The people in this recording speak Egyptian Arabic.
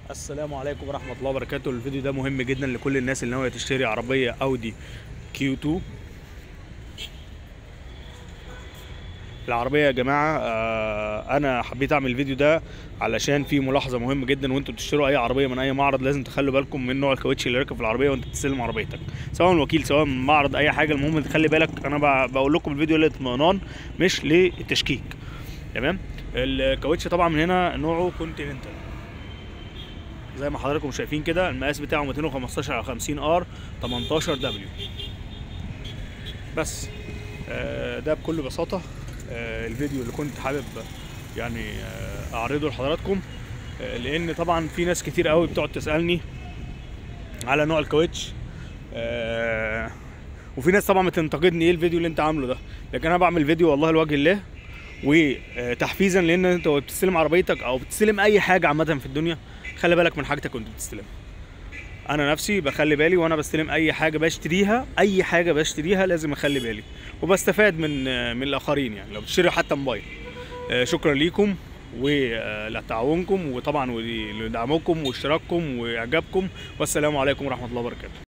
السلام عليكم ورحمة الله وبركاته الفيديو ده مهم جدا لكل الناس اللي ناوية تشتري عربية اودي كيو 2 العربية يا جماعة آه، أنا حبيت أعمل الفيديو ده علشان في ملاحظة مهمة جدا وأنتوا بتشتروا أي عربية من أي معرض لازم تخلوا بالكم من نوع الكاوتش اللي راكب في العربية وأنت بتستلم عربيتك سواء من وكيل سواء من معرض أي حاجة المهم تخلي بالك أنا ب- بقول لكم الفيديو للاطمئنان مش للتشكيك تمام الكاوتش طبعا من هنا نوعه كونتيننتال زي ما حضراتكم شايفين كده المقاس بتاعه 215 على 50 ار 18 دبليو بس آه، ده بكل بساطة آه، الفيديو اللي كنت حابب يعني آه، اعرضه لحضراتكم آه، لان طبعا في ناس كتير قوي بتقعد تسالني على نوع الكاوتش آه، وفي ناس طبعا بتنتقدني ايه الفيديو اللي انت عامله ده لكن انا بعمل فيديو والله لوجه الله وتحفيزا لان انت وأنت بتستلم عربيتك او بتستلم اي حاجه عامه في الدنيا خلي بالك من حاجتك وانت بتستلمها انا نفسي بخلي بالي وانا بستلم اي حاجه بشتريها اي حاجه بشتريها لازم اخلي بالي وبستفاد من من الاخرين يعني لو بتشتري حتى موبايل آه، شكرا ليكم ولتعاونكم وطبعا ولدعمكم واشتراككم واعجابكم والسلام عليكم ورحمه الله وبركاته